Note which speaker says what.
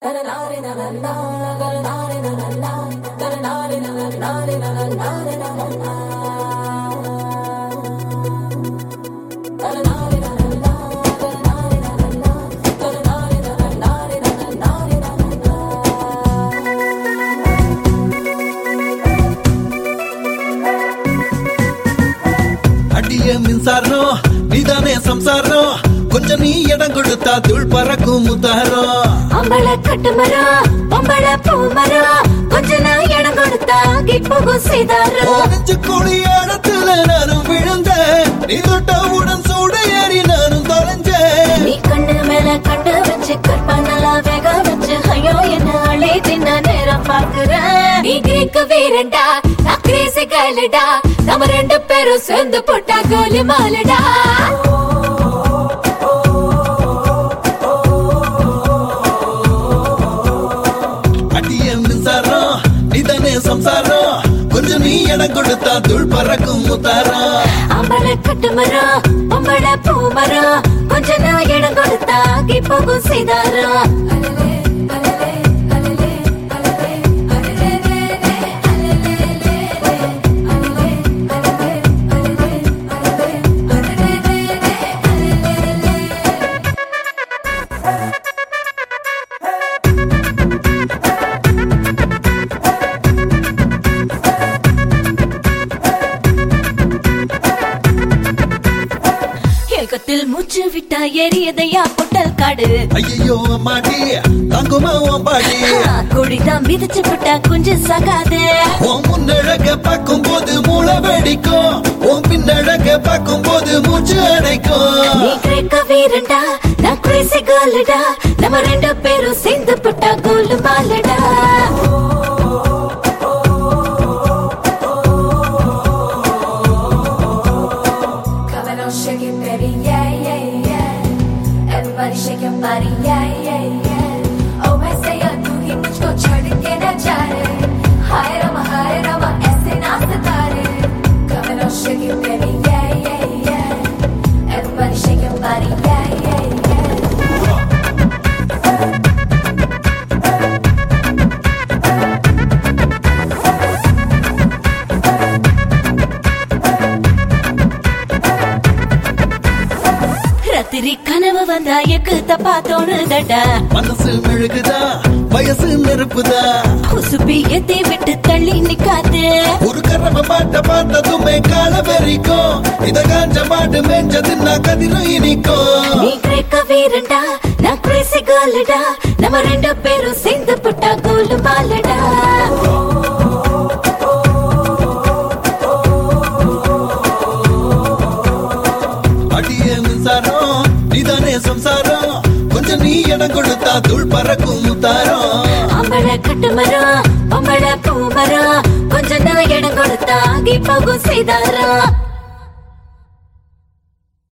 Speaker 1: அடிய மின்சாரம் நீதானே சம்சாரம் கொஞ்சம் நீ இடம் கொடுத்தா தூள் பறக்கும் முத்தாரம்
Speaker 2: அம்பள கட்டுமரா பொம்பள பூமரா கொஞ்ச நாள் இடம் கொடுத்தா போகும் சீதாரா
Speaker 1: நெஞ்சு கூடி இடத்துல நானும் விழுந்தேன் நீ தொட்டவுடன் சூடு ஏறி நானும் தொலைஞ்சேன்
Speaker 2: நீ கண்ணு மேல கண்டு வச்சு கற்ப நல்லா வேக வச்சு ஐயோ என்ன அழைத்து நான் நேரம் பார்க்கிறேன் நீ கிரேக்க வீரண்டா நான் கிரேசி கைலடா நம்ம ரெண்டு பேரும் சேர்ந்து போட்டா கோலி மாலடா
Speaker 1: அடிய மின்சாரம் நீதானே சம்சாரம் கொஞ்சம் நீ இடம் கொடுத்தா தூள் பறக்கும் முத்தாரம்
Speaker 2: அம்பள கட்டுமரா பொம்பள பூமரா கொஞ்ச நாள் இடம் கொடுத்தா போகும் சீதாரா ஏகத்தில் மூச்சு விட்டா எரியதையா பொட்டல் காடு
Speaker 1: ஐயோ அம்மாடி தங்குமா உன் பாடி
Speaker 2: குடிதான் மிதிச்சு விட்டா கொஞ்சம் சகாது
Speaker 1: உன் முன்னழக பார்க்கும் போது மூளை வெடிக்கும் உன் பின்னழக பார்க்கும் போது மூச்சு அடைக்கும்
Speaker 2: நீ கிரேக்க வீரண்டா நான் கிரேசி கோல்டா நம்ம ரெண்டு பேரும் சேர்ந்து போட்டா கோல் மாலடா
Speaker 3: Come on, shake it, baby, yeah, yeah, yeah. Everybody shake your body, yeah, yeah, yeah. Oh, मैं सैया तू ही मुझको छोड़ के न जा रे हाय रमा हाय रमा ऐसे ना सितारे Come on, shake it, baby, yeah, yeah, yeah. Everybody shake your body, yeah, yeah, yeah.
Speaker 2: ராத்திரி கனவு வந்தா எக்கு தப்பா தோணுதடா
Speaker 1: மனசு மெழுகுதா வயசு நெருப்புதா
Speaker 2: உசுப்பி எத்தி விட்டு தள்ளி நிக்காது
Speaker 1: ஒரு கரம மாட்ட பார்த்ததுமே கால வெறிக்கும் இத காஞ்ச மாட்டு மேஞ்சதுன்னா கதிரும் இனிக்கும்
Speaker 2: நீ கிரேக்க வீரண்டா நான் கிரேசி கோல்டா நம்ம ரெண்டு பேரும் சேர்ந்து போட்டா கோல் மாலடா
Speaker 1: அடிய மின்சாரம் நீதானே சம்சாரம் கொஞ்சம் நீ இடம் கொடுத்தா தூள் பறக்கும் முத்தாரம்
Speaker 2: அம்பள கட்டுமரா பொம்பள பூமரா கொஞ்ச நாள் இடம் கொடுத்தா போகும் சீதாரா